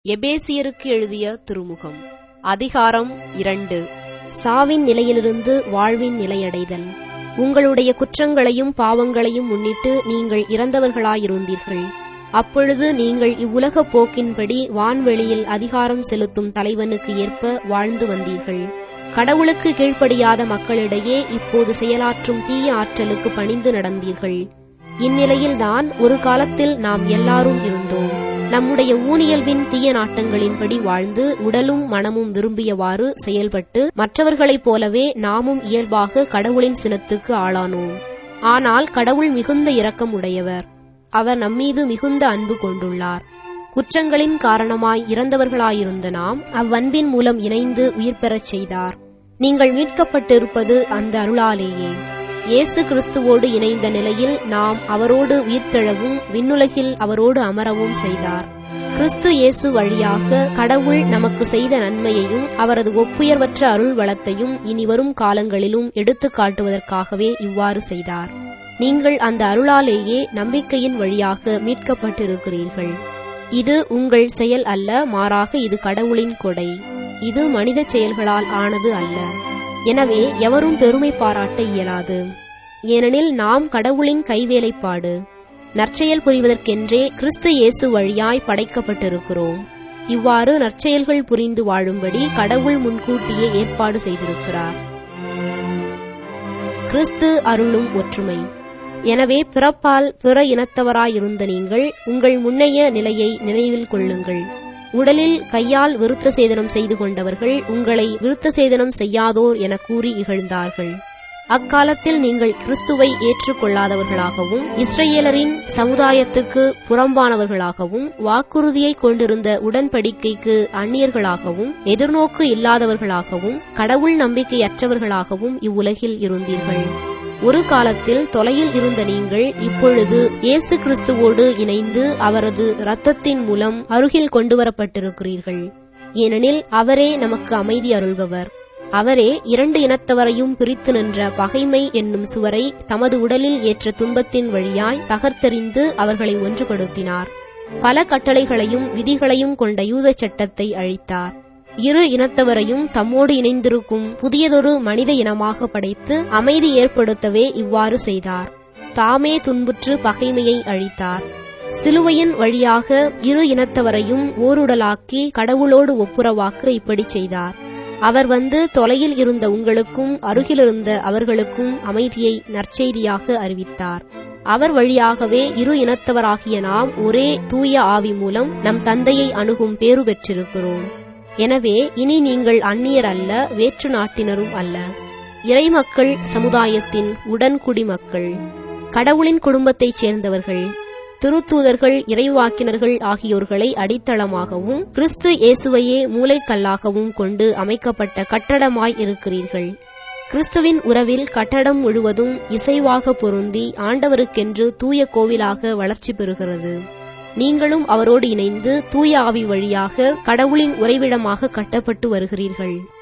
எபேசியருக்கு எழுதிய திருமுகம் அதிகாரம் இரண்டு சாவின் நிலையிலிருந்து வாழ்வின் நிலையடைதல் உங்களுடைய குற்றங்களையும் பாவங்களையும் முன்னிட்டு நீங்கள் இறந்தவர்களாயிருந்தீர்கள் அப்பொழுது நீங்கள் இவ்வுலகப் போக்கின்படி வான்வெளியில் அதிகாரம் செலுத்தும் தலைவனுக்கு ஏற்ப வாழ்ந்து வந்தீர்கள் கடவுளுக்கு கீழ்ப்படியாத மக்களிடையே இப்போது செயலாற்றும் தீய ஆற்றலுக்கு பணிந்து நடந்தீர்கள் இந்நிலையில்தான் ஒரு காலத்தில் நாம் எல்லாரும் இருந்தோம் நம்முடைய ஊனியல்வின் தீய நாட்டங்களின்படி வாழ்ந்து உடலும் மனமும் விரும்பியவாறு செயல்பட்டு மற்றவர்களைப் போலவே நாமும் இயல்பாக கடவுளின் சினத்துக்கு ஆளானோம் ஆனால் கடவுள் மிகுந்த இரக்கம் உடையவர் அவர் நம்மீது மிகுந்த அன்பு கொண்டுள்ளார் குற்றங்களின் காரணமாய் இறந்தவர்களாயிருந்த நாம் அவ்வன்பின் மூலம் இணைந்து உயிர் பெறச் செய்தார் நீங்கள் மீட்கப்பட்டிருப்பது அந்த அருளாலேயே இயேசு கிறிஸ்துவோடு இணைந்த நிலையில் நாம் அவரோடு உயிர்த்தெழவும் விண்ணுலகில் அவரோடு அமரவும் செய்தார் கிறிஸ்து இயேசு வழியாக கடவுள் நமக்கு செய்த நன்மையையும் அவரது ஒப்புயர்வற்ற அருள் வளத்தையும் இனிவரும் காலங்களிலும் எடுத்துக் காட்டுவதற்காகவே இவ்வாறு செய்தார் நீங்கள் அந்த அருளாலேயே நம்பிக்கையின் வழியாக மீட்கப்பட்டிருக்கிறீர்கள் இது உங்கள் செயல் அல்ல மாறாக இது கடவுளின் கொடை இது மனித செயல்களால் ஆனது அல்ல எனவே எவரும் பெருமை பாராட்ட இயலாது ஏனெனில் நாம் கடவுளின் கைவேலைப்பாடு நற்செயல் புரிவதற்கென்றே கிறிஸ்து இயேசு வழியாய் படைக்கப்பட்டிருக்கிறோம் இவ்வாறு நற்செயல்கள் புரிந்து வாழும்படி கடவுள் முன்கூட்டியே ஏற்பாடு செய்திருக்கிறார் கிறிஸ்து அருளும் ஒற்றுமை எனவே பிறப்பால் பிற இனத்தவராயிருந்த நீங்கள் உங்கள் முன்னைய நிலையை நினைவில் கொள்ளுங்கள் உடலில் கையால் விருத்த சேதனம் செய்து கொண்டவர்கள் உங்களை விருத்த சேதனம் செய்யாதோர் என கூறி இகழ்ந்தார்கள் அக்காலத்தில் நீங்கள் கிறிஸ்துவை ஏற்றுக்கொள்ளாதவர்களாகவும் இஸ்ரேலரின் சமுதாயத்துக்கு புறம்பானவர்களாகவும் வாக்குறுதியை கொண்டிருந்த உடன்படிக்கைக்கு அந்நியர்களாகவும் எதிர்நோக்கு இல்லாதவர்களாகவும் கடவுள் நம்பிக்கையற்றவர்களாகவும் இவ்வுலகில் இருந்தீர்கள் ஒரு காலத்தில் தொலையில் இருந்த நீங்கள் இப்பொழுது இயேசு கிறிஸ்துவோடு இணைந்து அவரது இரத்தத்தின் மூலம் அருகில் கொண்டுவரப்பட்டிருக்கிறீர்கள் ஏனெனில் அவரே நமக்கு அமைதி அருள்பவர் அவரே இரண்டு இனத்தவரையும் பிரித்து நின்ற பகைமை என்னும் சுவரை தமது உடலில் ஏற்ற துன்பத்தின் வழியாய் தகர்த்தெறிந்து அவர்களை ஒன்றுபடுத்தினார் பல கட்டளைகளையும் விதிகளையும் கொண்ட யூத சட்டத்தை அழித்தார் இரு இனத்தவரையும் தம்மோடு இணைந்திருக்கும் புதியதொரு மனித இனமாக படைத்து அமைதி ஏற்படுத்தவே இவ்வாறு செய்தார் தாமே துன்புற்று பகைமையை அழித்தார் சிலுவையின் வழியாக இரு இனத்தவரையும் ஓருடலாக்கி கடவுளோடு ஒப்புரவாக்க இப்படி செய்தார் அவர் வந்து தொலையில் இருந்த உங்களுக்கும் அருகிலிருந்த அவர்களுக்கும் அமைதியை நற்செய்தியாக அறிவித்தார் அவர் வழியாகவே இரு இனத்தவராகிய நாம் ஒரே தூய ஆவி மூலம் நம் தந்தையை அணுகும் பேறு பெற்றிருக்கிறோம் எனவே இனி நீங்கள் அந்நியர் அல்ல வேற்று நாட்டினரும் அல்ல இறைமக்கள் சமுதாயத்தின் உடன்குடிமக்கள் கடவுளின் குடும்பத்தைச் சேர்ந்தவர்கள் திருத்தூதர்கள் இறைவாக்கினர்கள் ஆகியோர்களை அடித்தளமாகவும் கிறிஸ்து இயேசுவையே மூளைக்கல்லாகவும் கொண்டு அமைக்கப்பட்ட கட்டடமாய் இருக்கிறீர்கள் கிறிஸ்துவின் உறவில் கட்டடம் முழுவதும் இசைவாக பொருந்தி ஆண்டவருக்கென்று தூய கோவிலாக வளர்ச்சி பெறுகிறது நீங்களும் அவரோடு இணைந்து தூய ஆவி வழியாக கடவுளின் உறைவிடமாக கட்டப்பட்டு வருகிறீர்கள்